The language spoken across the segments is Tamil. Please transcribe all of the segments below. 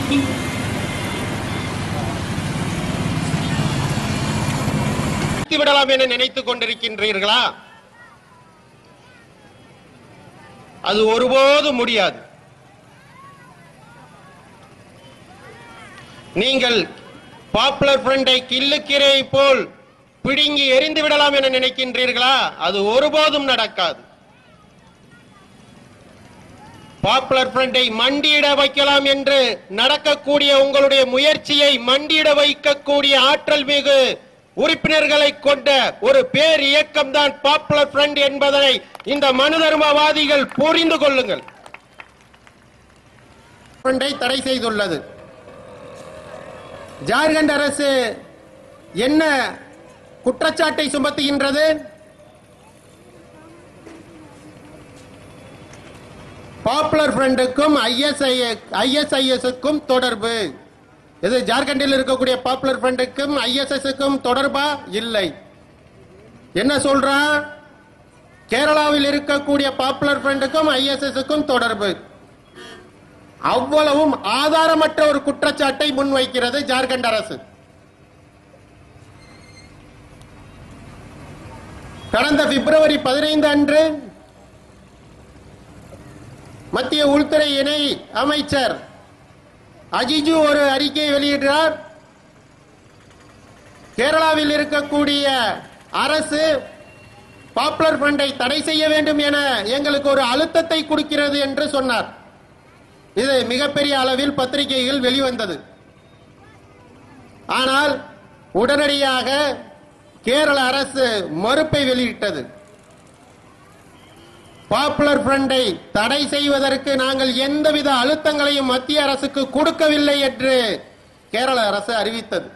விடலாம் என நினைத்துக் கொண்டிருக்கின்றீர்களா அது ஒருபோதும் முடியாது நீங்கள் பாப்புலர் ஃப்ரண்டை கில்லுக்கிரை போல் பிடுங்கி எரிந்து விடலாம் என நினைக்கின்றீர்களா அது ஒருபோதும் நடக்காது பாப்புலர் ஃப்ரண்டை மண்டியிட வைக்கலாம் என்று நடக்கக்கூடிய உங்களுடைய முயற்சியை மண்டியிட வைக்கக்கூடிய ஆற்றல் மிகு உறுப்பினர்களை கொண்ட ஒரு பேர் இயக்கம் தான் பாப்புலர் ஃப்ரண்ட் என்பதை இந்த மனு தர்மவாதிகள் புரிந்து கொள்ளுங்கள் ஃப்ரண்டை தடை செய்துள்ளது ஜார்க்கண்ட் அரசு என்ன குற்றச்சாட்டை சுமத்துகின்றது பாப்புலர் ஃப்ரண்டுக்கும் ஐஎஸ்ஐ ஐஎஸ்ஐஎஸ்க்கும் தொடர்பு இது ஜார்க்கண்டில் இருக்கக்கூடிய பாப்புலர் ஃப்ரண்டுக்கும் ஐஎஸ்எஸ்க்கும் தொடர்பா இல்லை என்ன சொல்றான் கேரளாவில் இருக்கக்கூடிய பாப்புலர் ஃப்ரண்டுக்கும் ஐஎஸ்எஸ்க்கும் தொடர்பு அவ்வளவும் ஆதாரமற்ற ஒரு குற்றச்சாட்டை முன்வைக்கிறது ஜார்க்கண்ட் அரசு கடந்த பிப்ரவரி பதினைந்து அன்று மத்திய உள்துறை இணை அமைச்சர் அஜிஜு ஒரு அறிக்கையை வெளியிட்டார் கேரளாவில் இருக்கக்கூடிய அரசு பாப்புலர் ஃபண்டை தடை செய்ய வேண்டும் என எங்களுக்கு ஒரு அழுத்தத்தை கொடுக்கிறது என்று சொன்னார் இது மிகப்பெரிய அளவில் பத்திரிகைகள் வெளிவந்தது ஆனால் உடனடியாக கேரள அரசு மறுப்பை வெளியிட்டது பாப்புலர் ஃப்ரண்டை தடை செய்வதற்கு நாங்கள் எந்தவித அழுத்தங்களையும் மத்திய அரசுக்கு கொடுக்கவில்லை என்று கேரள அரசு அறிவித்தது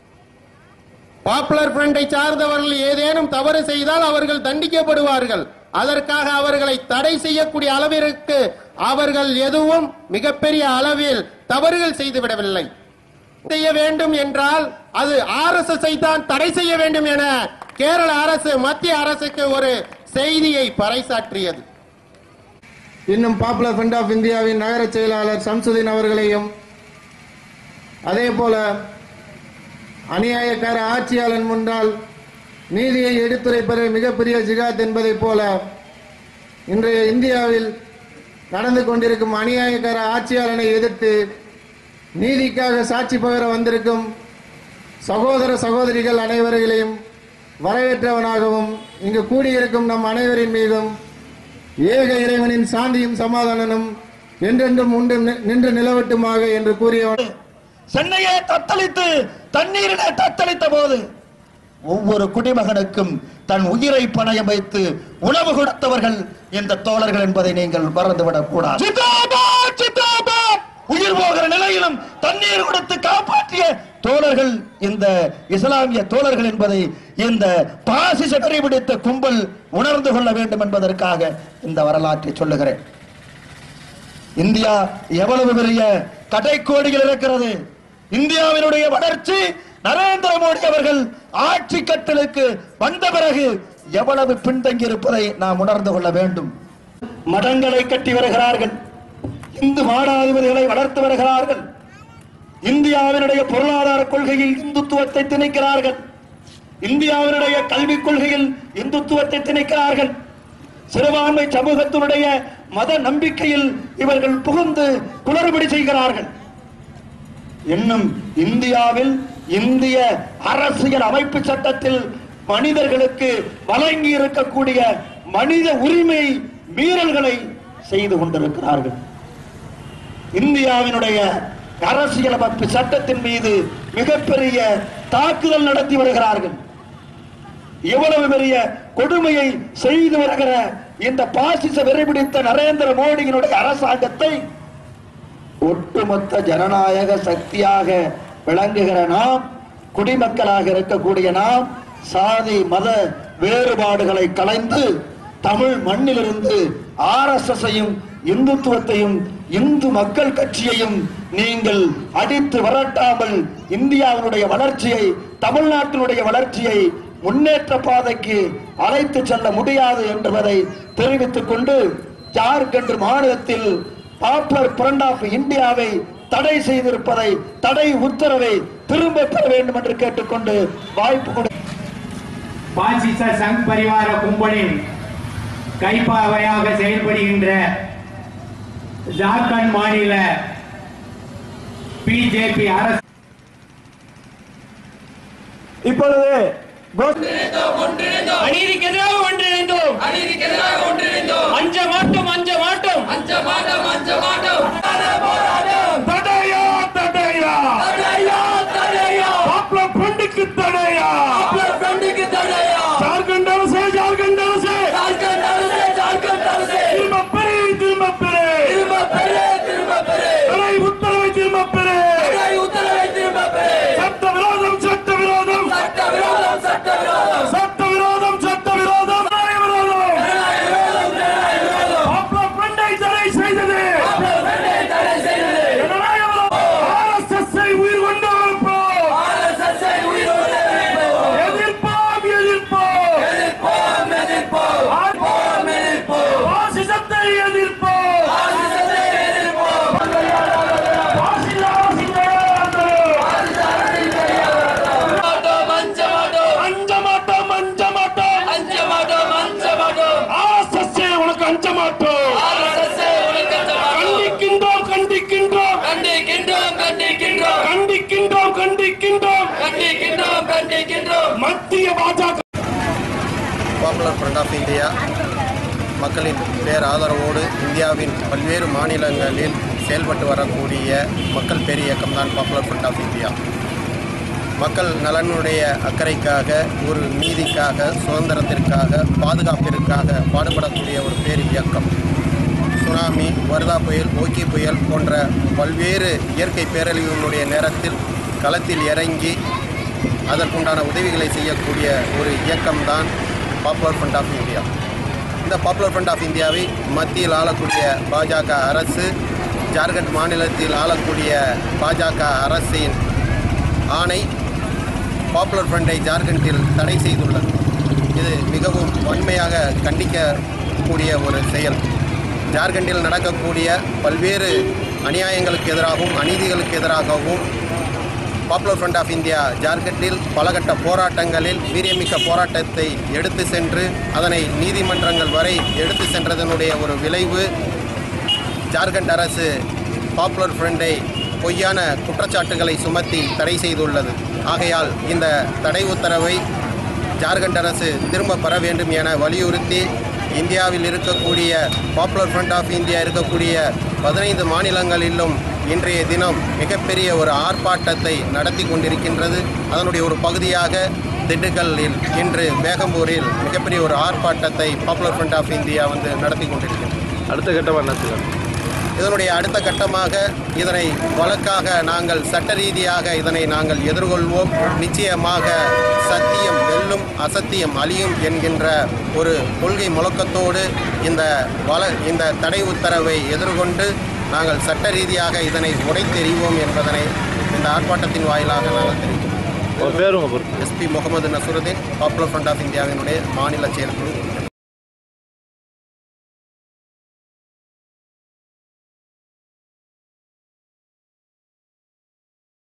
பாப்புலர் ஃப்ரண்டை சார்ந்தவர்கள் ஏதேனும் தவறு செய்தால் அவர்கள் தண்டிக்கப்படுவார்கள் அதற்காக அவர்களை தடை செய்யக்கூடிய அளவிற்கு அவர்கள் எதுவும் மிகப்பெரிய அளவில் தவறுகள் செய்துவிடவில்லை செய்ய வேண்டும் என்றால் அது ஆர்எஸ்எஸ் தான் தடை செய்ய வேண்டும் என கேரள அரசு மத்திய அரசுக்கு ஒரு செய்தியை பறைசாற்றியது இன்னும் பாப்புலர் ஃப்ரண்ட் ஆஃப் இந்தியாவின் நகர செயலாளர் சம்சுதீன் அவர்களையும் அதே போல அநியாயக்கார ஆட்சியாளன் முன்னால் நீதியை எடுத்துரைப்பது மிகப்பெரிய ஜிகாத் என்பதைப் போல இன்றைய இந்தியாவில் நடந்து கொண்டிருக்கும் அநியாயக்கார ஆட்சியாளனை எதிர்த்து நீதிக்காக சாட்சி பகர வந்திருக்கும் சகோதர சகோதரிகள் அனைவர்களையும் வரவேற்றவனாகவும் இங்கு கூடியிருக்கும் நம் அனைவரின் மீதும் ஏக இறைவனின் சாந்தியும் சமாதானமும் என்றென்றும் உண்டு நின்று நிலவட்டுமாக என்று கூறியவன் சென்னையை தத்தளித்து தண்ணீரிலே தத்தளித்த போது ஒவ்வொரு குடிமகனுக்கும் தன் உயிரை பணயம் வைத்து உணவு கொடுத்தவர்கள் இந்த தோழர்கள் என்பதை நீங்கள் மறந்துவிடக் கூடாது ஜிந்தாபாத், ஜிந்தாபாத்! உயிர் போகிற நிலையிலும் தண்ணீர் கொடுத்து காப்பாற்றிய தோழர்கள் இந்த இஸ்லாமிய தோழர்கள் என்பதை இந்த பாசிச கறிபிடித்த கும்பல் உணர்ந்து கொள்ள வேண்டும் என்பதற்காக இந்த வரலாற்றை சொல்லுகிறேன் இந்தியா எவ்வளவு பெரிய கடைக்கோடியில் இருக்கிறது இந்தியாவினுடைய வளர்ச்சி நரேந்திர மோடி அவர்கள் ஆட்சி கட்டலுக்கு வந்த பிறகு எவ்வளவு பின்தங்கி இருப்பதை நாம் உணர்ந்து கொள்ள வேண்டும் மடங்களை கட்டி வருகிறார்கள் இந்து மாடாதிபதிகளை வளர்த்து வருகிறார்கள் இந்தியாவினுடைய பொருளாதார கொள்கையில் இந்துத்துவத்தை திணிக்கிறார்கள் இந்தியாவினுடைய கல்விக் கொள்கையில் இந்துத்துவத்தை திணிக்கிறார்கள் சிறுபான்மை சமூகத்தினுடைய மத நம்பிக்கையில் இவர்கள் புகுந்து குளறுபடி செய்கிறார்கள் இன்னும் இந்தியாவில் இந்திய அரசியல் அமைப்பு சட்டத்தில் மனிதர்களுக்கு வழங்கி இருக்கக்கூடிய மனித உரிமை மீறல்களை செய்து கொண்டிருக்கிறார்கள் இந்தியாவினுடைய அரசியலமைப்பு சட்டத்தின் மீது மிகப்பெரிய தாக்குதல் நடத்தி வருகிறார்கள் எவ்வளவு பெரிய கொடுமையை செய்து வருகிற இந்த பாசிச வெறிபிடித்த நரேந்திர மோடியினுடைய அரசாங்கத்தை ஒட்டுமொத்த ஜனநாயக சக்தியாக விளங்குகிற நாம் குடிமக்களாக இருக்கக்கூடிய நாம் சாதி மத வேறுபாடுகளை கலைந்து தமிழ் மண்ணிலிருந்து ஆர் எஸ் எஸ்ஐயும் இந்துத்துவத்தையும் இந்து மக்கள் கட்சியையும் நீங்கள் அடித்து விரட்டாமல் இந்தியாவினுடைய வளர்ச்சியை தமிழ்நாட்டினுடைய வளர்ச்சியை முன்னேற்ற பாதைக்கு அழைத்து செல்ல முடியாது என்பதை தெரிவித்துக் கொண்டு ஜார்க்கண்ட் மாநிலத்தில் பாப்புலர் பிரண்ட் ஆஃப் இந்தியாவை தடை செய்திருப்பதை தடை உத்தரவை திரும்ப பெற வேண்டும் என்று கேட்டுக்கொண்டு வாய்ப்பு கொடு பாசிச சங் பரிவார கும்பலின் கைப்பாவையாக செயல்படுகின்ற ஜார்க்கண்ட் மாநில பிஜேபி அரசு இப்பொழுது அநீதிக்கு எதிராக ஒன்றிணைந்தோம் அநீதிக்கு எதிராக ஒன்றிணைந்தோம் அஞ்ச மாட்டோம் அஞ்ச மாட்டோம் அஞ்ச மாட்டோம் அஞ்ச மாட்டோம் தடையா தடையா தடையா தடையா பாப்புல ஃப்ரண்டுக்கு தடையா பாப்புலர் ஃப்ரண்டுக்கு தடையா ஜார்க்கண்ட் அரசு ஜார்க்கண்ட் அரசு ஜார்க்கண்ட் அரசே ஜார்க்கண்ட் அரசே திரும்ப பெரு திரும்ப பெரு திரும்ப பெரு திரும்ப பெரு தடை உத்தரவை திரும்ப பெரு தடை உத்தரவை திரும்ப பெரு சட்ட விரோதம் சட்ட விரோதம் சட்ட விரோதம் சட்ட விரோதம் சட்ட விரோதம் சட்ட விரோதம் நியாய விரோதம் ஜனநாயக விரோதம் ஜனநாயக விரோதம் பாப்புல ஃப்ரண்டை தடை செய்தது பாப்புலர் ஃப்ரண்டை தடை செய்தது ஜனநாயக விரோதம் ஆர்எஸ்எஸ்ஐ உயிர் கொண்டு வைப்போம் ஆர்எஸ்எஸ்ஐ உயிரோடு வைப்போம் எதிர்ப்போம் எதிர்ப்போம் எதிர்ப்போம் எதிர்ப்போம் எதிர்ப்போம் எதிர்ப்போம் பாசிசத்தை எதிர்ப்போம் ஆர்எஸ்எஸ்ஐ எதிர்ப்போம் பாசிச அரசின் மாட்டோம் அஞ்ச மாட்டோம் அஞ்ச மாட்டோம் அஞ்ச மாட்டோம் அஞ்ச மாட்டோம் அஞ்ச மாட்டோம் ஆர்எஸ்எஸ்ஐ உனக்கு அஞ்ச மாட்டோம் ஆர்எஸ்எஸ்ஐ உனக்கு அஞ்ச மாட்டோம் கண்டிக்கின்றோம் கண்டிக்கின்றோம் கண்டிக்கின்றோம் கண்டிக்கின்றோம் கண்டிக்கின்றோம் கண்டிக்கின்றோம் கண்டிக்கின்றோம் கண்டிக்கின்றோம் மத்திய பாஜக பாப்புலர் ஃப்ரண்ட் ஆஃப் இந்தியா மக்களின் பேர் ஆதரவோடு இந்தியாவின் பல்வேறு மாநிலங்களில் செயல்பட்டு வரக்கூடிய மக்கள் பேர் இயக்கம்தான் பாப்புலர் ஃப்ரண்ட் ஆஃப் இந்தியா மக்கள் நலனுடைய அக்கறைக்காக ஒரு நீதிக்காக சுதந்திரத்திற்காக பாதுகாப்பிற்காக பாடுபடக்கூடிய ஒரு பேர் இயக்கம் சுனாமி வர்தா புயல் ஓக்கி புயல் போன்ற பல்வேறு இயற்கை பேரழிவுகளுடைய நேரத்தில் களத்தில் இறங்கி அதற்குண்டான உதவிகளை செய்யக்கூடிய ஒரு இயக்கம்தான் பாப்புலர் ஃப்ரண்ட் ஆஃப் இந்தியா இந்த பாப்புலர் ஃப்ரண்ட் ஆஃப் இந்தியாவை மத்தியில் ஆளக்கூடிய பாஜக அரசு ஜார்க்கண்ட் மாநிலத்தில் ஆளக்கூடிய பாஜக அரசின் ஆணை பாப்புலர் ஃப்ரண்டை ஜார்க்கண்டில் தடை செய்துள்ளது இது மிகவும் வன்மையாக கண்டிக்கக்கூடிய ஒரு செயல் ஜார்க்கண்டில் நடக்கக்கூடிய பல்வேறு அநியாயங்களுக்கு எதிராகவும் அநீதிகளுக்கு எதிராகவும் பாப்புலர் ஃப்ரண்ட் ஆஃப் இந்தியா ஜார்க்கண்டில் பலகட்ட போராட்டங்களில் வீரியமிக்க போராட்டத்தை எடுத்து சென்று அதனை நீதிமன்றங்கள் வரை எடுத்து சென்றதனுடைய ஒரு விளைவு ஜார்க்கண்ட் அரசு பாப்புலர் ஃப்ரண்டை பொய்யான குற்றச்சாட்டுகளை சுமத்தி தடை செய்துள்ளது ஆகையால் இந்த தடை உத்தரவை ஜார்க்கண்ட் அரசு திரும்ப பெற வேண்டும் என வலியுறுத்தி இந்தியாவில் இருக்கக்கூடிய பாப்புலர் ஃப்ரண்ட் ஆஃப் இந்தியா இருக்கக்கூடிய பதினைந்து மாநிலங்களிலும் இன்றைய தினம் மிகப்பெரிய ஒரு ஆர்ப்பாட்டத்தை நடத்தி கொண்டிருக்கின்றது அதனுடைய ஒரு பகுதியாக திண்டுக்கல்லில் இன்று பேகம்பூரில் மிகப்பெரிய ஒரு ஆர்ப்பாட்டத்தை பாப்புலர் ஃப்ரண்ட் ஆஃப் இந்தியா வந்து நடத்தி கொண்டிருக்கின்றது அடுத்த கட்டமாக என்ன செய்யலாம் இதனுடைய அடுத்த கட்டமாக இதனை வழக்காக நாங்கள் சட்ட ரீதியாக இதனை நாங்கள் எதிர்கொள்வோம் நிச்சயமாக சத்தியம் வெல்லும் அசத்தியம் அழியும் என்கின்ற ஒரு கொள்கை முழக்கத்தோடு இந்த வள இந்த தடை உத்தரவை எதிர்கொண்டு நாங்கள் சட்ட ரீதியாக இதனை உடைத்தெறிவோம் என்பதனை இந்த ஆர்ப்பாட்டத்தின் வாயிலாக நாங்கள் தெரிவிக்கிறோம் உங்கள் பேர் உங்கள் பொறுப்பு SP Mohammed Nasruddin Popular Front of இந்தியாவினுடைய மாநில செயற்குழு